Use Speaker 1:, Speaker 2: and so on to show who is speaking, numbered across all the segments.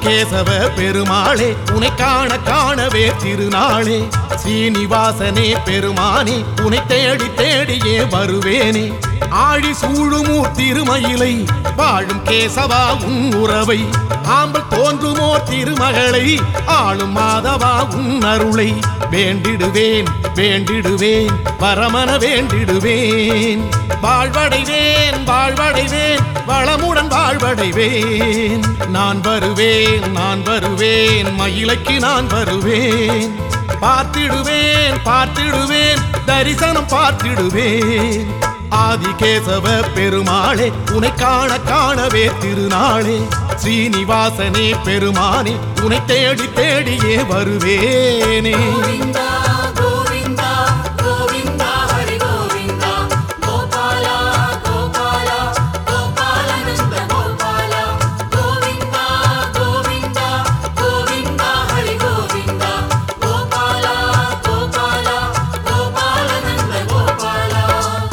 Speaker 1: ஆதிகேசவ பெருமாளே உனை காண காணவே திருநாளே ஸ்ரீனிவாசனே பெருமானே உனை தேடி தேடியே வருவேனே ஆழி சூழுமூர் திருமயிலை வாழும் கேசவா உன் உறவை ஆம்பல் தோன்றுமோர் திருமகளை ஆளும் மாதவா உன் அருளை வேண்டிடுவேன் வேண்டிடுவேன் வரமன வேண்டிடுவேன் வாழ்வடைவேன் வாழ்வடைவேன் வளமுடன் வாழ்வடைவேன் நான் வருவேன் நான் வருவேன் மயிலைக்கு நான் வருவேன் பார்த்திடுவேன் பார்த்திடுவேன் தரிசனம் பார்த்திடுவேன் ஆதிகேசவ பெருமாளே உனை காண காணவே திருநாளே ஸ்ரீனிவாசனே பெருமானே உனை தேடி தேடியே வருவேனே
Speaker 2: கோவிந்தா கோவிந்தா கோவிந்தா ஹரி கோவிந்தா கோபாலா கோபாலா கோபாலனந்த கோபாலா கோவிந்தா கோவிந்தா கோவிந்தா ஹரி கோவிந்தா கோபாலா கோபாலா கோபாலனந்த கோபாலா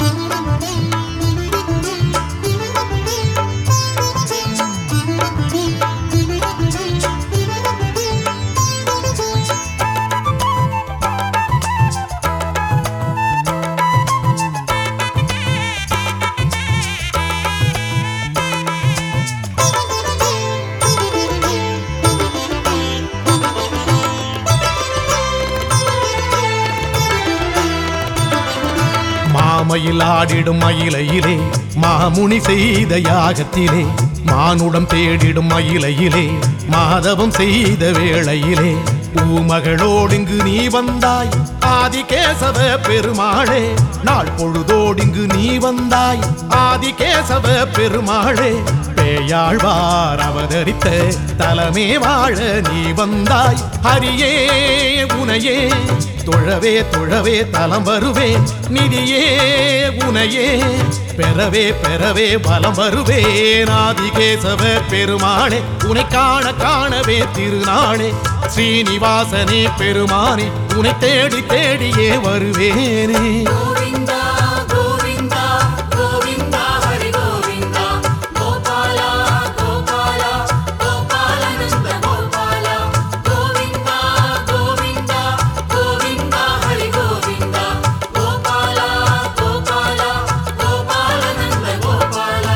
Speaker 1: மாமையில் ஆடிடும் மயிலையிலே மாமுனி செய்த யாகத்திலே மானுடம் தேடிடும் மயிலையிலே மாதவம் செய்த வேளையிலே பூமகளோடிங்கு நீ வந்தாய் ஆதிகேசவ பெருமாளே நாள் பொழுதோடிங்கு நீ வந்தாய் ஆதிகேசவ பெருமாளே பேயாழ்வார் அவதரித்த தலமே வாழ நீ வந்தாய் ஹரியே உனையே தொழவே தொழவே தலம் வருவேன் நிதியே உனையே பெறவே பெறவே பலம் வருவேன் ஆதிகேசவ பெருமாளே உனை காண காணவே திருநாளே ஸ்ரீனிவாசனே பெருமானே உனை தேடி தேடியே வருவேனே
Speaker 2: கோவிந்தா கோவிந்தா கோவிந்தா ஹரி கோவிந்தா கோபாலா கோபாலா கோபாலனந்த கோபாலா கோவிந்தா கோவிந்தா கோவிந்தா ஹரி கோவிந்தா கோபாலா கோபாலா கோபாலனந்த கோபாலா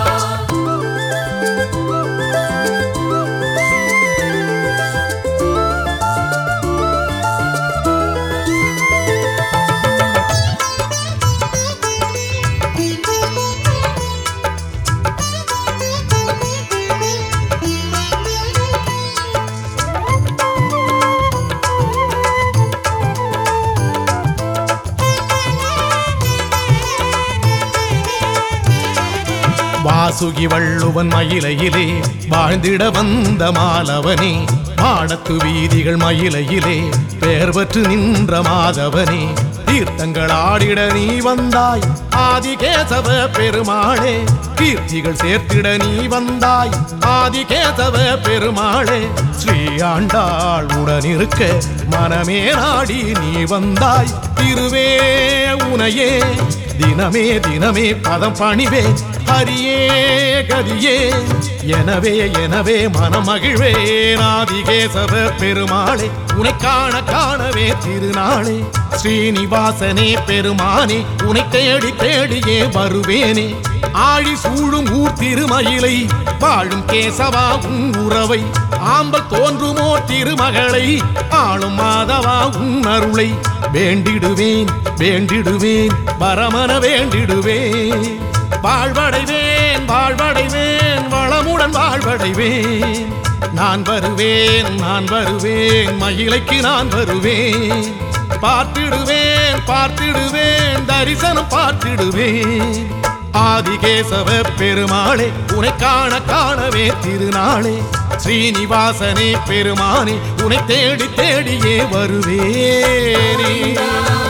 Speaker 1: வாசுகி வள்ளுவன் மயிலையிலே வாழ்ந்திட வந்த மாலவனே மாடத்து வீதிகள் மயிலையிலே பெயர் பெற்று நின்ற மாதவனே தீர்த்தங்கள் ஆடிட நீ வந்தாய் ஆதிகேசவ பெருமாளே கீர்த்திகள் சேர்த்திட நீ வந்தாய் ஆதிகேசவ பெருமாளே ஸ்ரீ ஆண்டாள் உடனிருக்க மனமே நாடி நீ வந்தாய் திருவே உனையே தினமே தினமே பதம் பணிவே ஹரியே கதியே எனவே எனவே மனமகிழ்வே நாதிகேசவ பெருமாளே உனை காண காணவே திருநாளே ஸ்ரீனிவாசனே பெருமானே உனை தேடி தேடியே வருவேனே ஆழி சூழும் ஊர் திருமயிலை வாழும் கேசவா உன் உறவை ஆம்பல் தோன்றுமோ திருமகளை ஆளும் மாதவா உன் அருளை வேண்டிடுவேன் வேண்டிடுவேன் வரமன வேண்டிடுவேன் வாழ்வடைவேன் வாழ்வடைவேன் வளமுடன் வாழ்வடைவேன் நான் வருவேன் நான் வருவேன் மயிலைக்கு நான் வருவேன் பார்த்திடுவேன் பார்த்திடுவேன் தரிசனம் பார்த்திடுவேன் ஆதிகேசவ பெருமாளே உனை காண காணவே திருநாளே ஸ்ரீனிவாசனே பெருமானே உனை தேடி தேடியே வருவேனே